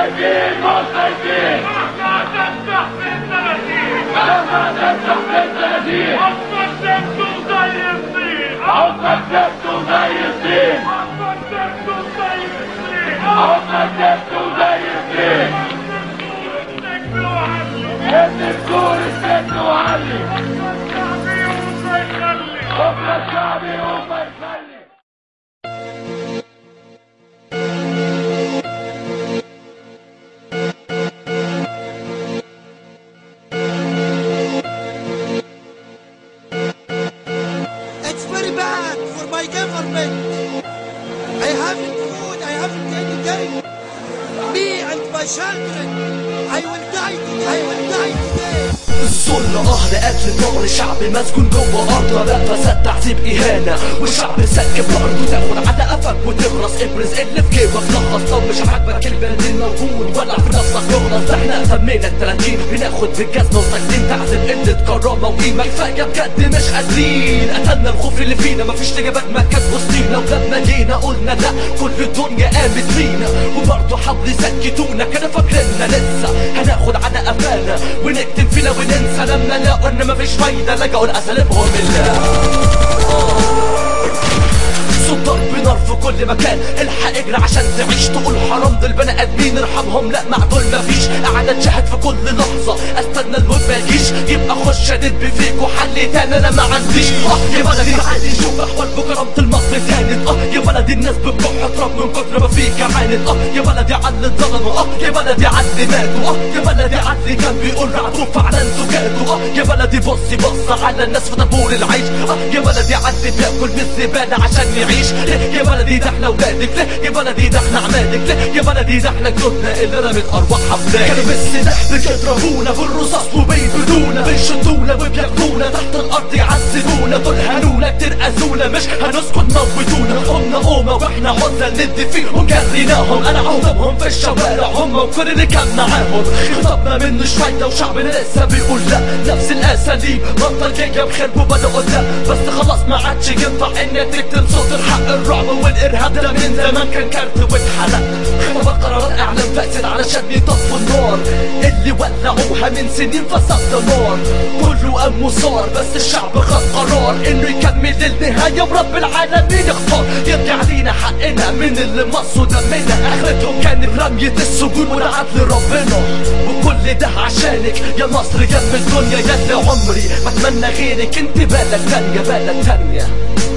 خايفين مش خايفين مهما تفتح في الثلاثين مهما تفتح في التناديل عقبك سبته زي الطين عمرك سبته زي الطين عقبك سبته زي الطين عمرك سبته زي الطين السجن وعلي ابن الكور السجن وعلي الشعبي وما يخلي بكره الشعب يقوم ما يخلي It's very bad for my government. I haven't food, I haven't anything. Me and my children, I will die today. I will die today. الظلم قهر قتل ثغر شعب مسجون جوه ارضه لا فساد تعذيب اهانه والشعب سكب ارضه تاخد على قفك وتغرس ابرز اللي في جيبك لخص لو مش عاجبك البلد الموجود ولع في نفسك يغرس ده احنا سمينا التلاتين بناخد بالجزمه وساكتين تعذيب قله كرامه وقيمه كفايه بجد مش قادرين قتلنا الخوف اللي فينا مفيش لجبات مكان وسطينا ولما جينا قلنا لا كل الدنيا قامت لينا وبرضه حاولوا يسكتونا كانوا فاكريننا لسه هناخد على قفانا ونكتم فينا وننسى لما لقوا ان مفيش فايده لجأوا لاساليبهم الله صوت ضرب نار في كل مكان الحق اجري عشان تعيش تقول حرام دول بني ادمين ارحمهم لا مع دول مفيش قاعدة تشاهد في كل لحظة استنى الموت ما يجيش يبقى خش ادب فيك وحل تاني انا ما عنديش اه يا بلدي عادي شوف احوال بكرامة المصري تاني اه يا بلدي الناس بتكح تراب من كتر ما فيك عاند اه يا بلدي على اللي اتظلموا اه يا بلدي على اللي ماتوا اه يا بلدي على اللي كان بيقول رعدوا فعلا انتوا كادوا اه يا بلدي بصي بص على الناس في طابور العيش اه يا بلدي على اللي بياكل من الزبالة عشان يعيش ليه يا بلدي ده احنا ولادك ليه يا بلدي ده احنا عمادك ليه يا بلدي ده احنا جنودنا اللي رمت ارواحها فلاك كانوا بالسلاح بيضربونا بالرصاص وبيبدونا بيشدونا وبياخدونا تحت الارض يعذبونا دول هنونا كتير اذونا مش هنسكت موتونا قمنا قومه واحنا عدنا ندي فيهم جريناهم انا عوضهم في الشوارع هم وكل اللي كان معاهم خطبنا منه شويه وشعبنا لسه بيقول لا نفس الاساليب بطل جايه بخير وبدأوا لا بس خلاص ما عادش ينفع ان تكتم صوت الحق الرعب والارهاب ده من زمان كان كارت واتحرق خطبت قرارات اعلام فاسد علشان يطفوا النار اللي ولعوها من سنين فسد نار كله قام وصار بس الشعب خد قرار انه يكمل للنهايه ورب العالمين اختار يرجع لينا حقنا من اللي مصوا دمنا اخرتهم كانت رميه السجون والعدل ربنا وكل ده عشانك يا مصر جنب الدنيا يا اللي عمري بتمنى غيرك انت بلد تانية بلد تانية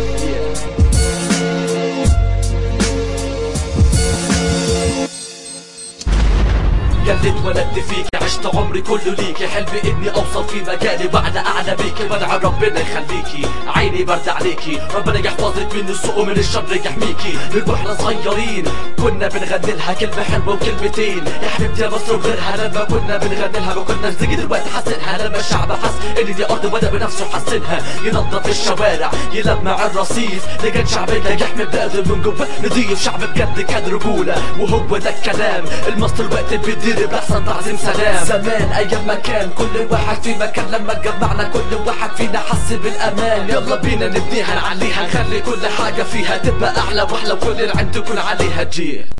ياللي اتولدت فيك عشت عمري كله ليكي حلمي اني اوصل في مجالي بعد اعلى بيكي بدعي ربنا يخليكي عيني برد عليكي ربنا يحفظك من السوء ومن الشر يحميكي من واحنا صغيرين كنا بنغني لها كلمة حلوة وكلمتين يا حبيبتي يا مصر وغيرها لما كنا بنغني لها ما كناش زي دلوقتي حاسينها لما الشعب حس ان دي ارض بدا بنفسه يحسنها ينظف الشوارع يلمع الرصيف لقيت شعبنا يحمي بلاده من جوه نضيف شعب بجد كان رجولة وهو ده الكلام المصر الوقت بيدير بأحسن تعظيم سلام زمان ايام ما كان كل واحد في مكان لما اتجمعنا كل واحد فينا حس بالامان يلا بينا نبنيها نعليها نخلي كل حاجة فيها تبقى احلى واحلى وكل العين تكون عليها جيه